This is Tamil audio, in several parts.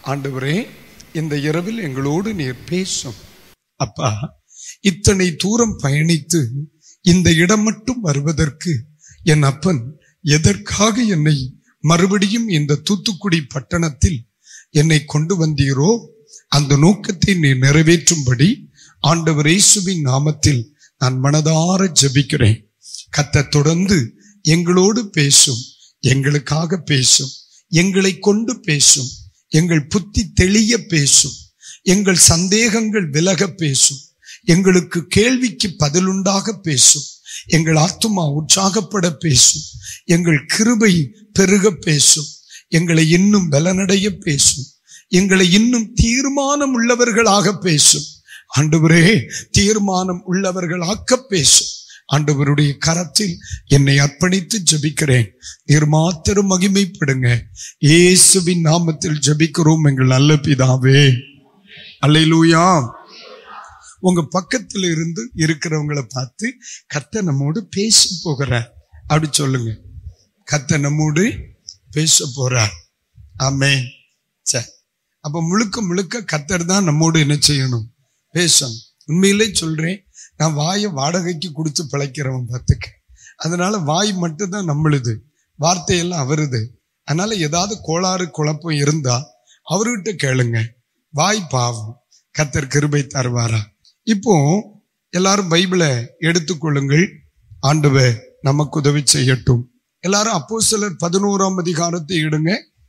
ஆண்டவரே இந்த இரவில் எங்களோடு நீர் பேசும் அப்பா இத்தனை தூரம் பயணித்து இந்த இடம் மட்டும் வருவதற்கு என் அப்பன் எதற்காக என்னை மறுபடியும் இந்த தூத்துக்குடி பட்டணத்தில் என்னை கொண்டு வந்தீரோ அந்த நோக்கத்தை நீ நிறைவேற்றும்படி ஆண்டவர் இயேசுவின் நாமத்தில் நான் மனதார ஜெபிக்கிறேன் கத்த தொடர்ந்து எங்களோடு பேசும் எங்களுக்காக பேசும் எங்களை கொண்டு பேசும் எங்கள் புத்தி தெளிய பேசும் எங்கள் சந்தேகங்கள் விலக பேசும் எங்களுக்கு கேள்விக்கு பதிலுண்டாக பேசும் எங்கள் ஆத்துமா உற்சாகப்பட பேசும் எங்கள் கிருபை பெருக பேசும் எங்களை இன்னும் பலனடைய பேசும் எங்களை இன்னும் தீர்மானம் உள்ளவர்களாக பேசும் ஆண்டவரே தீர்மானம் உள்ளவர்களாக்க பேசும் ஆண்டவருடைய கரத்தில் என்னை அர்ப்பணித்து ஜெபிக்கிறேன் நீர் மாத்திரம் மகிமைப்படுங்க இயேசுவின் நாமத்தில் ஜெபிக்கிறோம் எங்கள் நல்ல பிதாவே அல்லேலூயா உங்க பக்கத்துல இருந்து இருக்கிறவங்களை பார்த்து கத்த நம்மோடு பேச போகிறார் அப்படி சொல்லுங்க கத்த நம்மோடு பேச போறார் ஆமே சரி அப்ப முழுக்க முழுக்க கத்தர் தான் நம்மோடு என்ன செய்யணும் பேசணும் உண்மையிலே சொல்றேன் நான் வாயை வாடகைக்கு கொடுத்து பிழைக்கிறவன் பார்த்துக்க அதனால வாய் மட்டும்தான் நம்மளுது வார்த்தையெல்லாம் அவருது அதனால ஏதாவது கோளாறு குழப்பம் இருந்தா அவர்கிட்ட கேளுங்க வாய் பாவம் கத்தர் கிருபை தருவாரா இப்போ எல்லாரும் பைபிளை எடுத்துக்கொள்ளுங்கள் ஆண்டவர் நமக்கு உதவி செய்யட்டும் எல்லாரும் அப்போ சிலர் பதினோராம் அதிகாரத்தை எடுங்க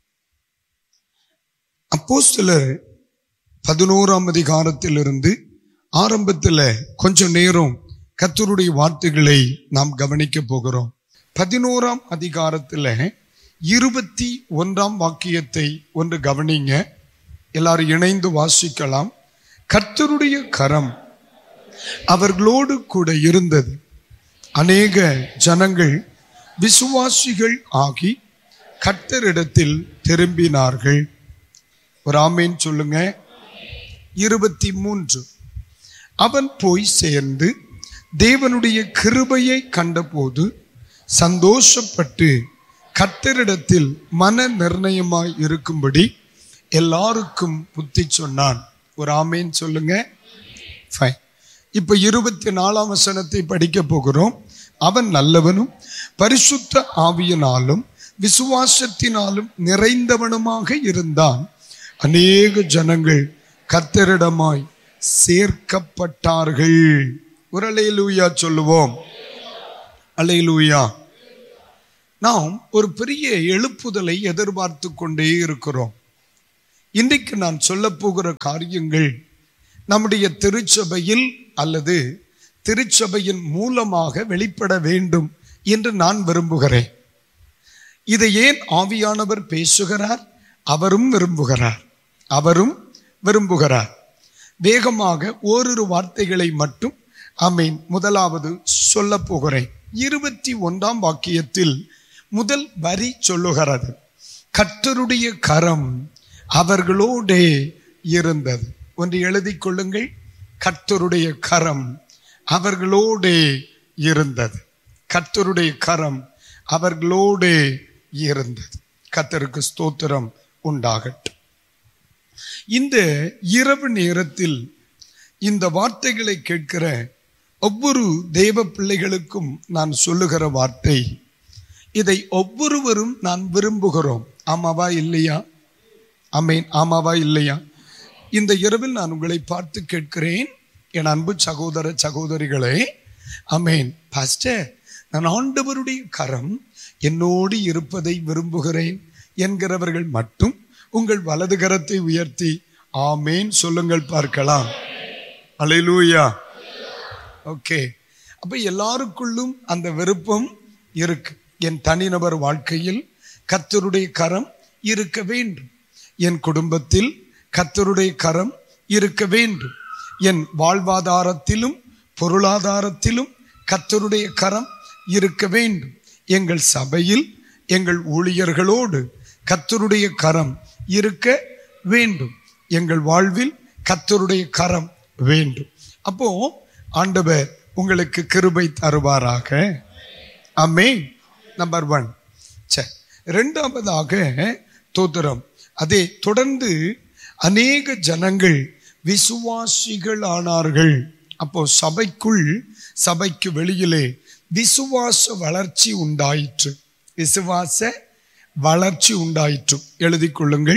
அப்போ சிலர் பதினோராம் அதிகாரத்திலிருந்து ஆரம்பத்துல கொஞ்சம் நேரம் கத்தருடைய வார்த்தைகளை நாம் கவனிக்க போகிறோம் பதினோராம் அதிகாரத்துல இருபத்தி ஒன்றாம் வாக்கியத்தை ஒன்று கவனிங்க எல்லாரும் இணைந்து வாசிக்கலாம் கர்த்தருடைய கரம் அவர்களோடு கூட இருந்தது அநேக ஜனங்கள் விசுவாசிகள் ஆகி கர்த்தரிடத்தில் திரும்பினார்கள் ஒரு ஆமேன் சொல்லுங்க இருபத்தி மூன்று அவன் போய் சேர்ந்து தேவனுடைய கிருபையை கண்டபோது சந்தோஷப்பட்டு கர்த்தரிடத்தில் மன நிர்ணயமாய் இருக்கும்படி எல்லாருக்கும் புத்தி சொன்னான் ஒரு ஆமேன் சொல்லுங்க ஃபைன் இப்ப இருபத்தி நாலாம் வசனத்தை படிக்க போகிறோம் அவன் நல்லவனும் பரிசுத்த ஆவியினாலும் விசுவாசத்தினாலும் நிறைந்தவனுமாக இருந்தான் அநேக ஜனங்கள் கர்த்தரிடமாய் சேர்க்கப்பட்டார்கள் ஒரு அலையிலூயா சொல்லுவோம் அலையிலூயா நாம் ஒரு பெரிய எழுப்புதலை எதிர்பார்த்து கொண்டே இருக்கிறோம் இன்றைக்கு நான் சொல்ல போகிற காரியங்கள் நம்முடைய திருச்சபையில் அல்லது திருச்சபையின் மூலமாக வெளிப்பட வேண்டும் என்று நான் விரும்புகிறேன் இதை ஏன் ஆவியானவர் பேசுகிறார் அவரும் விரும்புகிறார் அவரும் விரும்புகிறார் வேகமாக ஓரிரு வார்த்தைகளை மட்டும் அமீன் முதலாவது சொல்ல போகிறேன் இருபத்தி ஒன்றாம் வாக்கியத்தில் முதல் வரி சொல்லுகிறது கர்த்தருடைய கரம் அவர்களோடே இருந்தது ஒன்று எழுதிக் கொள்ளுங்கள் கர்த்தருடைய கரம் அவர்களோடே இருந்தது கர்த்தருடைய கரம் அவர்களோடே இருந்தது கர்த்தருக்கு ஸ்தோத்திரம் உண்டாகட்டும் இந்த இரவு நேரத்தில் இந்த வார்த்தைகளை கேட்கிற ஒவ்வொரு தேவ பிள்ளைகளுக்கும் நான் சொல்லுகிற வார்த்தை இதை ஒவ்வொருவரும் நான் விரும்புகிறோம் ஆமாவா இல்லையா அமேன் ஆமாவா இல்லையா இந்த இரவில் நான் உங்களை பார்த்து கேட்கிறேன் என் அன்பு சகோதர சகோதரிகளே அமேன் பாஸ்டர் நான் ஆண்டவருடைய கரம் என்னோடு இருப்பதை விரும்புகிறேன் என்கிறவர்கள் மட்டும் உங்கள் வலது கரத்தை உயர்த்தி ஆமேன் சொல்லுங்கள் பார்க்கலாம் அலையிலூயா ஓகே அப்ப எல்லாருக்குள்ளும் அந்த விருப்பம் இருக்கு என் தனிநபர் வாழ்க்கையில் கத்தருடைய கரம் இருக்க வேண்டும் என் குடும்பத்தில் கத்தருடைய கரம் இருக்க வேண்டும் என் வாழ்வாதாரத்திலும் பொருளாதாரத்திலும் கத்தருடைய கரம் இருக்க வேண்டும் எங்கள் சபையில் எங்கள் ஊழியர்களோடு கத்தருடைய கரம் இருக்க வேண்டும் எங்கள் வாழ்வில் கத்தருடைய கரம் வேண்டும் அப்போ ஆண்டவர் உங்களுக்கு கிருபை தருவாராக அம்மே நம்பர் ஒன் சரி ரெண்டாவதாக தோத்திரம் அதே தொடர்ந்து அநேக ஜனங்கள் விசுவாசிகள் ஆனார்கள் அப்போ சபைக்குள் சபைக்கு வெளியிலே விசுவாச வளர்ச்சி உண்டாயிற்று விசுவாச வளர்ச்சி உண்டாயிற்று எழுதிக் கொள்ளுங்கள்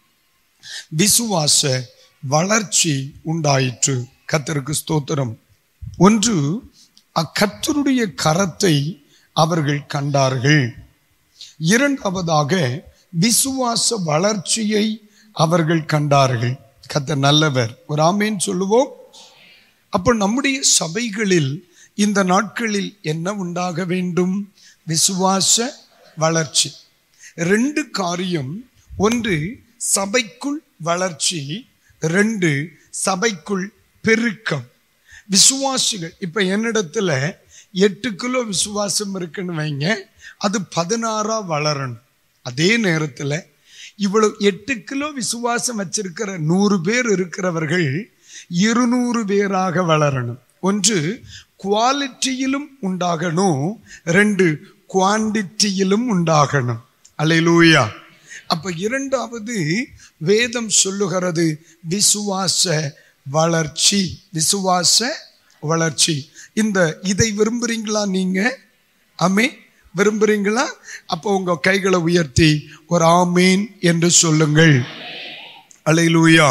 விசுவாச வளர்ச்சி உண்டாயிற்று கத்தருக்கு ஸ்தோத்திரம் ஒன்று அக்கத்தருடைய கரத்தை அவர்கள் கண்டார்கள் இரண்டாவதாக விசுவாச வளர்ச்சியை அவர்கள் கண்டார்கள் கத்த நல்லவர் ஒரு ஆமேன் சொல்லுவோம் அப்போ நம்முடைய சபைகளில் இந்த நாட்களில் என்ன உண்டாக வேண்டும் விசுவாச வளர்ச்சி ரெண்டு காரியம் ஒன்று சபைக்குள் வளர்ச்சி ரெண்டு சபைக்குள் பெருக்கம் விசுவாசிகள் இப்ப என்னிடத்துல எட்டு கிலோ விசுவாசம் இருக்குன்னு வைங்க அது பதினாறா வளரணும் அதே நேரத்துல இவ்வளவு எட்டு கிலோ விசுவாசம் வச்சிருக்கிற நூறு பேர் இருக்கிறவர்கள் இருநூறு பேராக வளரணும் ஒன்று குவாலிட்டியிலும் உண்டாகணும் ரெண்டு குவான்டிட்டியிலும் உண்டாகணும் அலையிலூயா அப்ப இரண்டாவது வேதம் சொல்லுகிறது விசுவாச வளர்ச்சி விசுவாச வளர்ச்சி இந்த இதை விரும்புறீங்களா நீங்க அமே விரும்புறீங்களா அப்போ உங்க கைகளை உயர்த்தி ஒரு ஆமீன் என்று சொல்லுங்கள் அலையிலூயா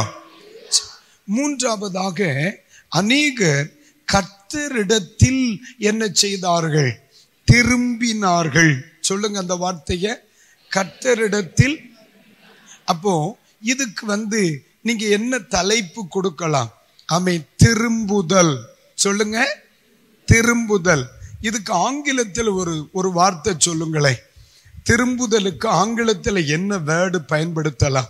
மூன்றாவதாக அநேகர் கர்த்தரிடத்தில் என்ன செய்தார்கள் திரும்பினார்கள் சொல்லுங்க அந்த வார்த்தைய கர்த்தரிடத்தில் அப்போ இதுக்கு வந்து நீங்க என்ன தலைப்பு கொடுக்கலாம் அமை திரும்புதல் சொல்லுங்க திரும்புதல் இதுக்கு ஆங்கிலத்தில் ஒரு ஒரு வார்த்தை சொல்லுங்களேன் திரும்புதலுக்கு ஆங்கிலத்தில் என்ன வேர்டு பயன்படுத்தலாம்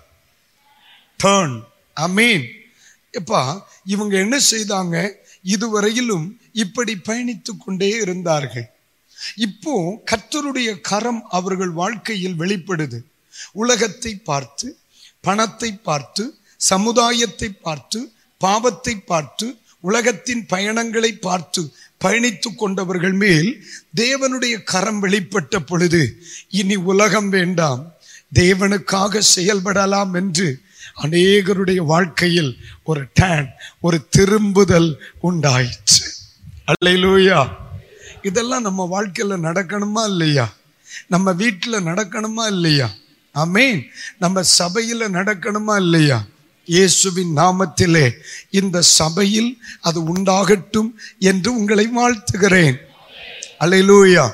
டேர்ன் அமீன் எப்பா இவங்க என்ன செய்தாங்க இதுவரையிலும் இப்படி பயணித்து கொண்டே இருந்தார்கள் இப்போ கர்த்தருடைய கரம் அவர்கள் வாழ்க்கையில் வெளிப்படுது உலகத்தை பார்த்து பணத்தை பார்த்து சமுதாயத்தை பார்த்து பாவத்தை பார்த்து உலகத்தின் பயணங்களை பார்த்து பயணித்து கொண்டவர்கள் மேல் தேவனுடைய கரம் வெளிப்பட்ட பொழுது இனி உலகம் வேண்டாம் தேவனுக்காக செயல்படலாம் என்று அநேகருடைய வாழ்க்கையில் ஒரு டேன் ஒரு திரும்புதல் உண்டாயிற்று அல்லையிலூயா இதெல்லாம் நம்ம வாழ்க்கையில நடக்கணுமா இல்லையா நம்ம வீட்டில் நடக்கணுமா இல்லையா ஆமேன் நம்ம சபையில நடக்கணுமா இல்லையா இயேசுவின் நாமத்திலே இந்த சபையில் அது உண்டாகட்டும் என்று உங்களை வாழ்த்துகிறேன் அலையிலூயா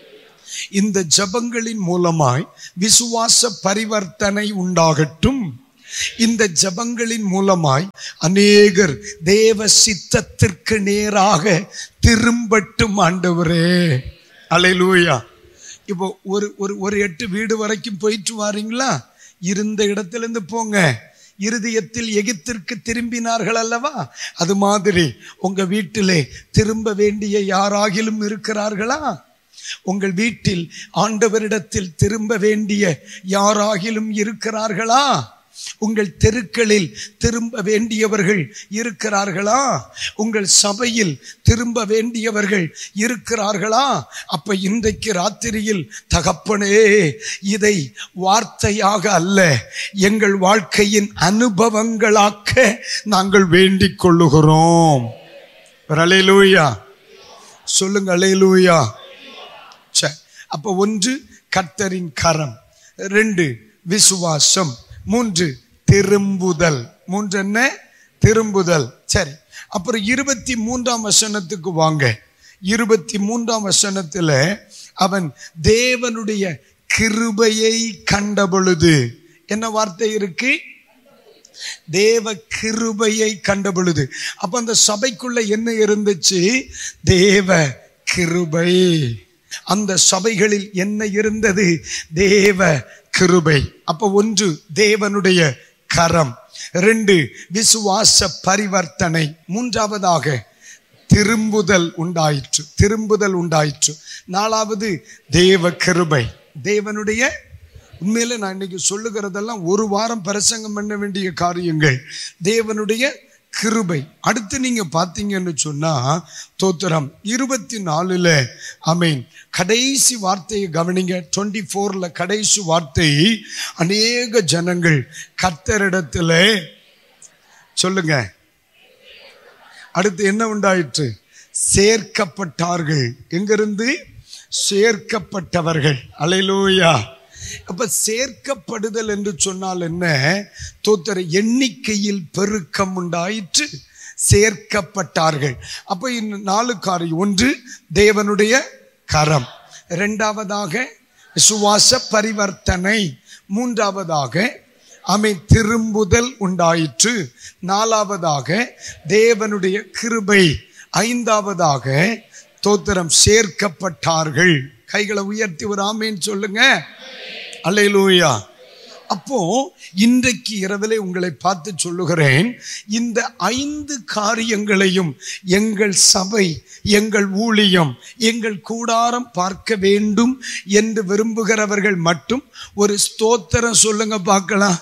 இந்த ஜபங்களின் மூலமாய் விசுவாச பரிவர்த்தனை உண்டாகட்டும் இந்த ஜபங்களின் மூலமாய் அநேகர் தேவ சித்தத்திற்கு நேராக திரும்பட்டும் ஆண்டவரே அலையிலூயா இப்போ ஒரு ஒரு ஒரு எட்டு வீடு வரைக்கும் போயிட்டு வாரீங்களா இருந்த இடத்துல இருந்து போங்க இருதயத்தில் எகிப்திற்கு திரும்பினார்கள் அல்லவா அது மாதிரி உங்க வீட்டிலே திரும்ப வேண்டிய யாராகிலும் இருக்கிறார்களா உங்கள் வீட்டில் ஆண்டவரிடத்தில் திரும்ப வேண்டிய யாராகிலும் இருக்கிறார்களா உங்கள் தெருக்களில் திரும்ப வேண்டியவர்கள் இருக்கிறார்களா உங்கள் சபையில் திரும்ப வேண்டியவர்கள் இருக்கிறார்களா அப்ப இன்றைக்கு ராத்திரியில் தகப்பனே இதை வார்த்தையாக அல்ல எங்கள் வாழ்க்கையின் அனுபவங்களாக்க நாங்கள் வேண்டிக் கொள்ளுகிறோம் அலையிலூயா சொல்லுங்க அலையிலூயா சரி அப்ப ஒன்று கர்த்தரின் கரம் ரெண்டு விசுவாசம் மூன்று திரும்புதல் மூன்று என்ன திரும்புதல் சரி அப்புறம் இருபத்தி மூன்றாம் வசனத்துக்கு வாங்க இருபத்தி மூன்றாம் வசனத்துல அவன் தேவனுடைய கிருபையை கண்ட பொழுது என்ன வார்த்தை இருக்கு தேவ கிருபையை கண்ட பொழுது அப்ப அந்த சபைக்குள்ள என்ன இருந்துச்சு தேவ கிருபை அந்த சபைகளில் என்ன இருந்தது தேவ கிருபை அப்ப ஒன்று தேவனுடைய கரம் ரெண்டு விசுவாச பரிவர்த்தனை மூன்றாவதாக திரும்புதல் உண்டாயிற்று திரும்புதல் உண்டாயிற்று நாலாவது தேவ கிருபை தேவனுடைய உண்மையில நான் இன்னைக்கு சொல்லுகிறதெல்லாம் ஒரு வாரம் பிரசங்கம் பண்ண வேண்டிய காரியங்கள் தேவனுடைய கிருபை அடுத்து நீங்க பார்த்தீங்கன்னு சொன்னா தோத்திரம் இருபத்தி நாலுல அமீன் கடைசி வார்த்தையை கவனிங்க டுவெண்ட்டி ஃபோர்ல கடைசி வார்த்தை அநேக ஜனங்கள் கர்த்தரிடத்துல சொல்லுங்க அடுத்து என்ன உண்டாயிற்று சேர்க்கப்பட்டார்கள் எங்கிருந்து சேர்க்கப்பட்டவர்கள் அலையிலூயா அப்ப சேர்க்கப்படுதல் என்று சொன்னால் என்ன தோத்தர எண்ணிக்கையில் பெருக்கம் உண்டாயிற்று சேர்க்கப்பட்டார்கள் அப்ப இந்த நாலு காரியம் ஒன்று தேவனுடைய கரம் இரண்டாவதாக சுவாச பரிவர்த்தனை மூன்றாவதாக அமை திரும்புதல் உண்டாயிற்று நாலாவதாக தேவனுடைய கிருபை ஐந்தாவதாக தோத்திரம் சேர்க்கப்பட்டார்கள் கைகளை உயர்த்தி ஒரு ஆமேன்னு சொல்லுங்க அல்லேலூயா அப்போ இன்றைக்கு இரவிலே உங்களை பார்த்து சொல்லுகிறேன் இந்த ஐந்து காரியங்களையும் எங்கள் சபை எங்கள் ஊழியம் எங்கள் கூடாரம் பார்க்க வேண்டும் என்று விரும்புகிறவர்கள் மட்டும் ஒரு ஸ்தோத்திரம் சொல்லுங்க பார்க்கலாம்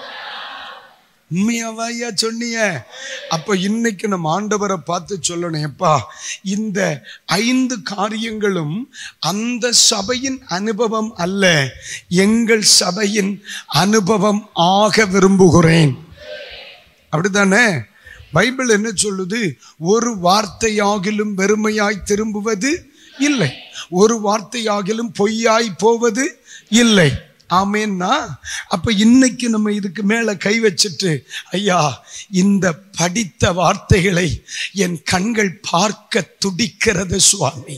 உண்மையாவையா சொன்னீங்க அப்ப இன்னைக்கு நம்ம ஆண்டவரை பார்த்து சொல்லணும் எப்பா இந்த ஐந்து காரியங்களும் அந்த சபையின் அனுபவம் அல்ல எங்கள் சபையின் அனுபவம் ஆக விரும்புகிறேன் அப்படித்தானே பைபிள் என்ன சொல்லுது ஒரு வார்த்தையாகிலும் வெறுமையாய் திரும்புவது இல்லை ஒரு வார்த்தையாகிலும் பொய்யாய் போவது இல்லை ஆமேன்னா அப்ப இன்னைக்கு நம்ம இதுக்கு மேல கை வச்சுட்டு ஐயா இந்த படித்த வார்த்தைகளை என் கண்கள் பார்க்க துடிக்கிறது சுவாமி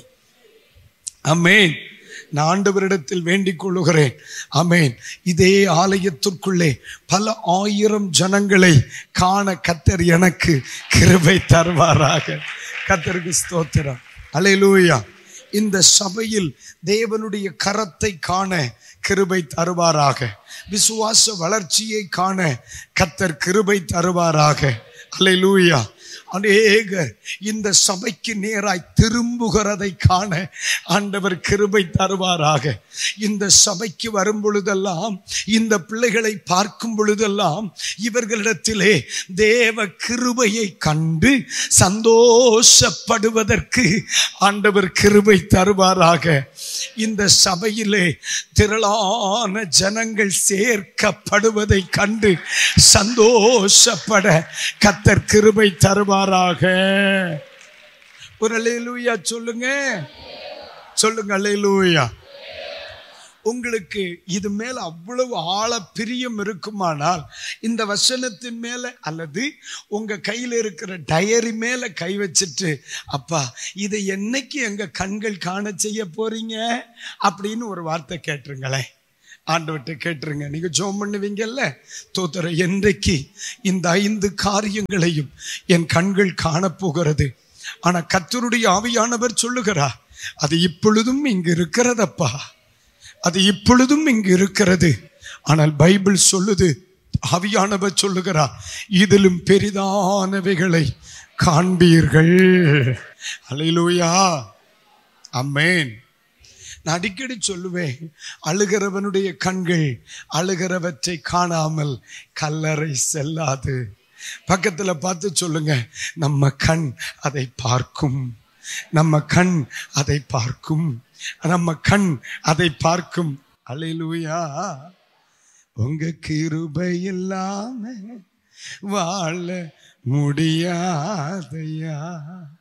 அமேன் நான் ஆண்டவரிடத்தில் வேண்டிக் கொள்ளுகிறேன் அமேன் இதே ஆலயத்திற்குள்ளே பல ஆயிரம் ஜனங்களை காண கத்தர் எனக்கு கிருபை தருவாராக கத்தருக்கு ஸ்தோத்திரம் அலையிலூயா இந்த சபையில் தேவனுடைய கரத்தை காண கிருபை தருவாராக விசுவாச வளர்ச்சியை காண கத்தர் கிருபை தருவாராக அல்லேலூயா அநேகர் இந்த சபைக்கு நேராய் திரும்புகிறதை காண ஆண்டவர் கிருபை தருவாராக இந்த சபைக்கு வரும் பொழுதெல்லாம் இந்த பிள்ளைகளை பார்க்கும் பொழுதெல்லாம் இவர்களிடத்திலே தேவ கிருபையை கண்டு சந்தோஷப்படுவதற்கு ஆண்டவர் கிருபை தருவாராக இந்த சபையிலே திரளான ஜனங்கள் சேர்க்கப்படுவதை கண்டு சந்தோஷப்பட கத்தர் கிருபை தருவாராக ஒரு அல்லேலூயா சொல்லுங்க சொல்லுங்க அல்லேலூயா உங்களுக்கு இது மேல அவ்வளவு ஆழ பிரியம் இருக்குமானால் இந்த வசனத்தின் மேல அல்லது உங்க கையில இருக்கிற டயரி மேல கை வச்சுட்டு அப்பா இதை என்னைக்கு எங்க கண்கள் காண செய்ய போறீங்க அப்படின்னு ஒரு வார்த்தை கேட்டுருங்களேன் ஆண்டவர்கிட்ட கேட்டுருங்க நீங்க ஜோம் பண்ணுவீங்கல்ல தோத்தர என்றைக்கு இந்த ஐந்து காரியங்களையும் என் கண்கள் காணப்போகிறது ஆனா கத்தருடைய ஆவியானவர் சொல்லுகிறார் அது இப்பொழுதும் இங்கு இருக்கிறதப்பா அது இப்பொழுதும் இங்கு இருக்கிறது ஆனால் பைபிள் சொல்லுது ஆவியானவர் சொல்லுகிறார் இதிலும் பெரிதானவைகளை காண்பீர்கள் அலையிலூயா அம்மேன் நான் அடிக்கடி சொல்லுவேன் அழுகிறவனுடைய கண்கள் அழுகிறவற்றை காணாமல் கல்லறை செல்லாது பக்கத்துல பார்த்து சொல்லுங்க நம்ம கண் அதை பார்க்கும் நம்ம கண் அதை பார்க்கும் நம்ம கண் அதை பார்க்கும் அலையிலூயா உங்க கிருபை இல்லாம வாழ முடியாதையா